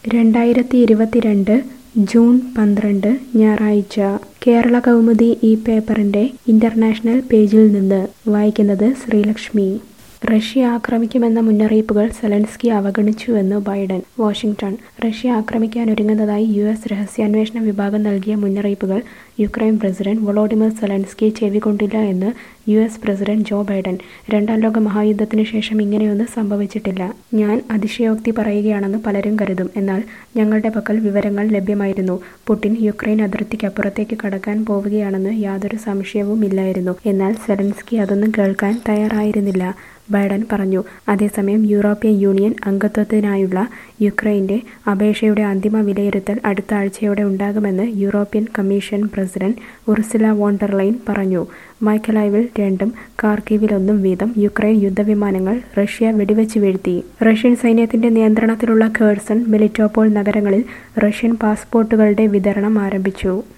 രണ്ടായിരത്തി ഇരുപത്തിരണ്ട് ജൂൺ പന്ത്രണ്ട് ഞായറാഴ്ച കേരള കൗമുദി ഈ പേപ്പറിന്റെ ഇന്റർനാഷണൽ പേജിൽ നിന്ന് വായിക്കുന്നത് ശ്രീലക്ഷ്മി റഷ്യ ആക്രമിക്കുമെന്ന മുന്നറിയിപ്പുകൾ സെലൻസ്കി അവഗണിച്ചുവെന്ന് ബൈഡൻ വാഷിംഗ്ടൺ റഷ്യ ആക്രമിക്കാനൊരുങ്ങുന്നതായി യു എസ് രഹസ്യാന്വേഷണ വിഭാഗം നൽകിയ മുന്നറിയിപ്പുകൾ യുക്രൈൻ പ്രസിഡന്റ് വൊളോഡിമിർ സെലൻസ്കി ചെവികൊണ്ടില്ല എന്ന് U S president Joe Biden രണ്ടാം ലോക മഹായുദ്ധത്തിനു ശേഷം ഇങ്ങനെയൊന്നും സംഭവിച്ചിട്ടില്ല ഞാൻ അതിശയോക്തി പറയുകയാണെന്ന് പലരും കരുതും എന്നാൽ ഞങ്ങളുടെ പക്കൽ വിവരങ്ങൾ ലഭ്യമായിരുന്നു പുടിൻ യുക്രൈൻ അതിർത്തിക്കപ്പുറത്തേക്ക് കടക്കാൻ പോവുകയാണെന്ന് യാതൊരു സംശയവുമില്ലായിരുന്നു എന്നാൽ സെലൻസ്കി അതൊന്നും കേൾക്കാൻ തയ്യാറായിരുന്നില്ല ബൈഡൻ പറഞ്ഞു അതേസമയം യൂറോപ്യൻ യൂണിയൻ അംഗത്വത്തിനായുള്ള യുക്രൈന്റെ അപേക്ഷയുടെ അന്തിമ വിലയിരുത്തൽ അടുത്ത ആഴ്ചയോടെ ഉണ്ടാകുമെന്ന് European commission president Ursula von der Leyen പറഞ്ഞു മൈക്കലൈവിൽ രണ്ടും കാർക്കീവിലൊന്നും വീതം യുക്രൈൻ യുദ്ധവിമാനങ്ങൾ റഷ്യ വെടിവെച്ച് വീഴ്ത്തി റഷ്യൻ സൈന്യത്തിന്റെ നിയന്ത്രണത്തിലുള്ള ഖേഴ്സൺ മെലിറ്റോപോൾ നഗരങ്ങളിൽ റഷ്യൻ പാസ്പോർട്ടുകളുടെ വിതരണം ആരംഭിച്ചു